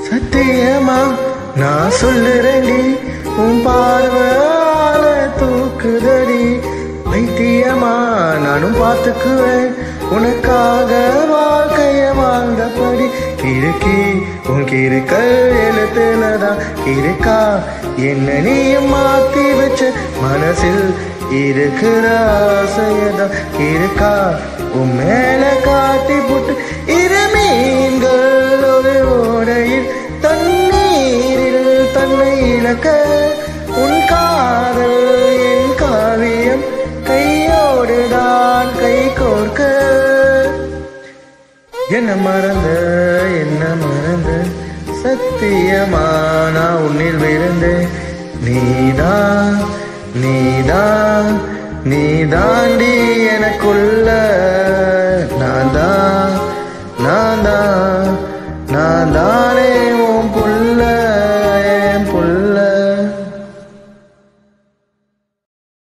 சத்தியமா நான் சொல்லுறேன்டி உன் பார்வையால தூக்குதடி வைத்தியமா நானும் பார்த்துக்குவேன் உனக்காக வாழ்க்கைய வாழ்ந்தபடி இருக்கி உன் கிருக்கள் எழுத்துலதான் இருக்கா என்ன நீயும் மாத்தி வச்ச மனசில் இருக்கிற ஆசையதான் இருக்கா உன் மேல காட்டி போட்டு இரு மீன்கள் ஒரு ஓடையில் தண்ணீரில் தன்னை இழக்க உன் காதல் என் காவியம் கையோடுதான் கை கோர்க்க என்ன மறந்த என்ன மறந்த சத்தியமான உன்னில் விழுந்து நீதான் நீதான் நீ தாண்டி எனக்குள்ள நான் தான் நான் தான்